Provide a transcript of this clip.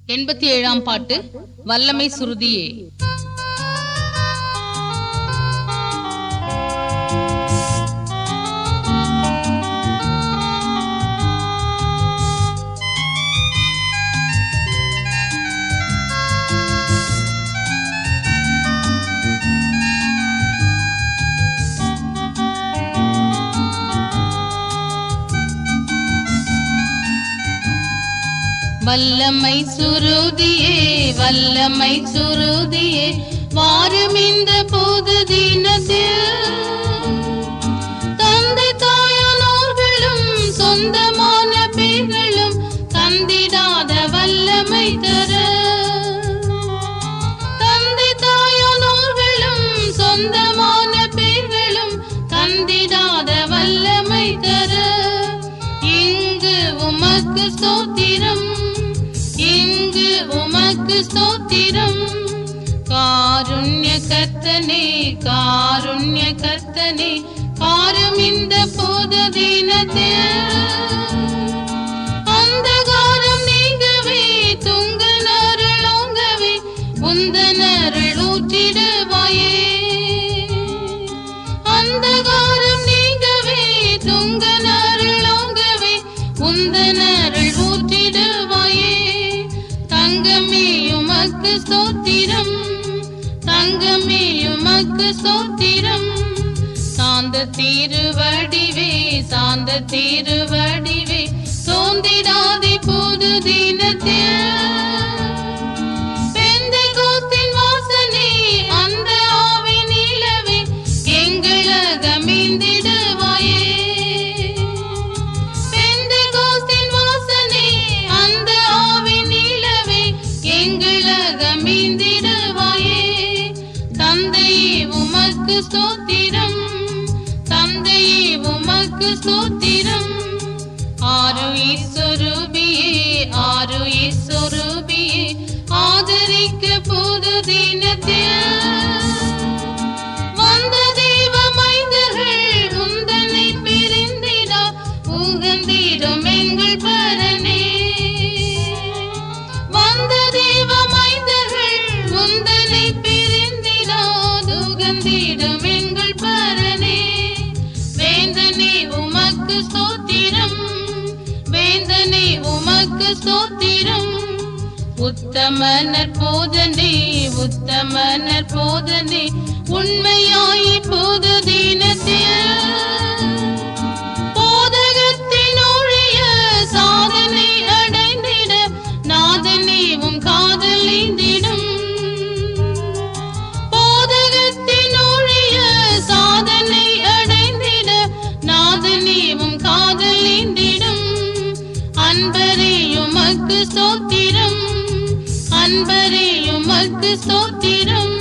எண்பத்தி ஏழாம் பாட்டு வல்லமை சுருதியே வல்லமை சுருதியே வல்லமை சுருதியே வாரும் இந்த பொது தினத்தில் தந்தை தாயானோர்களும் சொந்தமான பேர்களும் தந்திடாத வல்லமை தர தந்தை தாயானோர்களும் சொந்தமான பேர்களும் தந்திடாத வல்லமை தர இங்கு உமக்கு ஸ்தோத்திரம் இங்கு உமக்கு ஸ்தோத்திரம் காருண்ய கர்த்தனே காருண்ய கர்த்தனே காரும் இந்த பொது தினத்தில் அந்தகாரம் நீங்கவே துங்க நருளோங்கவே உந்த நருள் ஊற்றிடுவாயே அந்தகாரம் நீங்கவே துங்க நருளோங்கவே உந்த நருள் ஊற்றிடுவாயே தங்கமே உமக்கு ஸ்தோத்திரம் தங்கமே உமக்கு ஸ்தோத்திரம் சாந்த தீருவடிவே சாந்த தீருவடிவே சோந்திடாதே பொது தினத்தில் பெந்தைகோஸ்தின் வாசனை அந்த ஆவி நிலவே எங்களகமிந்திடுவாயே பெந்தைகோஸ்தின் வாசனை அந்த ஆவி நிலவே எங்களகமிந்திடுவாயே தந்தையே உமக்கு ஸ்தோத்திரம் தந்தையே உமக்கு ஸ்தோத்திரம் ஆரு ஈஸ்வரூபியே ஆரு ஈஸ்வரூபியே ஆதரிக்க பொது தினத்தில் வந்த தெய்வ மைந்தர்கள் உந்தனை பிரிந்திடா உகந்திடும் எங்கள் பரனே வந்த தெய்வ மைந்தர்கள் உந்தனை பிரிந்திடா உகந்திடும் எங்கள் பரனே வேந்தனே உமக்கு ஸ்தோத்திரம் வேந்தனே உமக்கு ஸ்தோத்திரம் உத்தமனர் போதனே உத்தமனர் போதனே உண்மையாய் பொது தினத்தில் போதகத்தின் ஒழிய சாதனை அடைந்திட நாதனே உம் காதலிந்திடும் போதகத்தின் ஒழிய சாதனை அடைந்திட நாதனே உம் காதலிந்திடும் அன்பரே உமக்கு ஸ்தோத்திரம் அன்பரே உமக்கு ஸ்தோத்திரம்